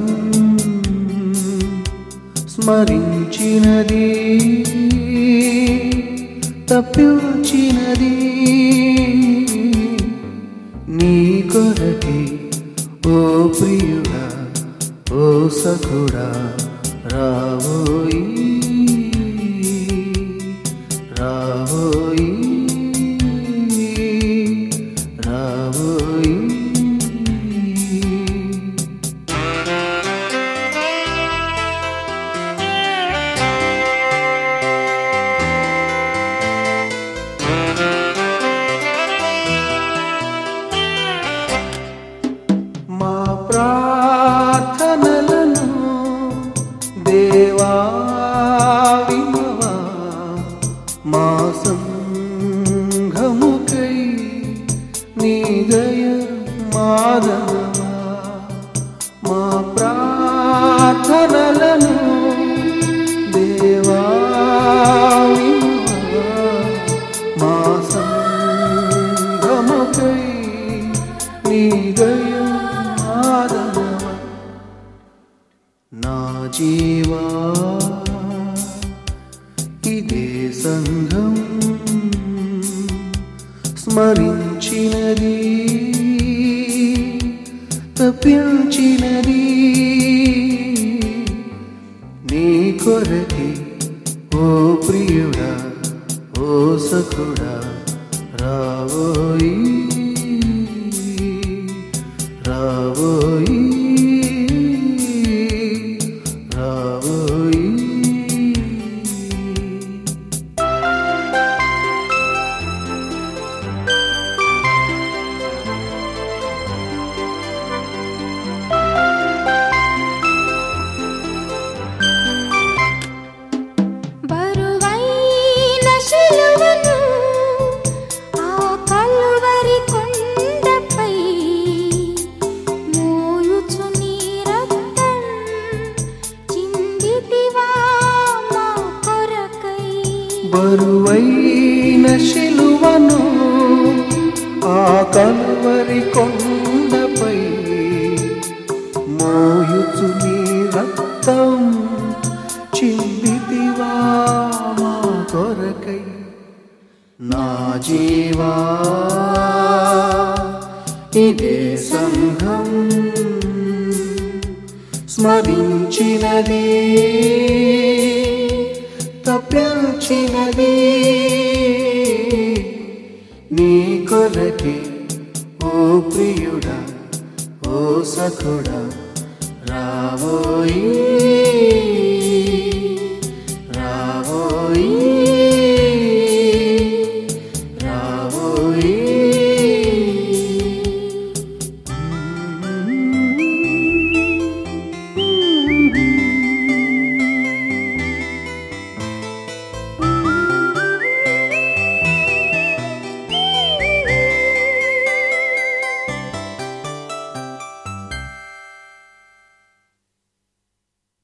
స్మరించినది తప్పించినది నీ కొరకే ఓ ప్రియుడా ఓ సఖుడా రావోయి రావోయి రావోయి మా ప్రార్థనలను దేవా వినవా మా సంఘముకై నీ దయ మాదనవా మా ప్రార్థనలను దేవా వినవా మా సంఘముకై నీ దయ మాదనవా నా జీవా ఇదే సంఘం స్మరించినది తప్పించినది నీ కొరకి ఓ ప్రియుడా ఓ సఖుడా రావోయి రావోయి రావోయి బరువైన శిలువను ఆ కలువరి కొండపై మోయుచు నీ రక్తం చిందితివా మా కొరకై బరువైన శిలువను ఆ కలువరి కొండపై మోయుచు నీ రక్తం చిందితివా మా కొరకై నా జీవా ఇదే సంఘం స్మరించినది తప్పించినది నీ కొరకే ఓ ప్రియుడా ఓ సఖుడా రావోయి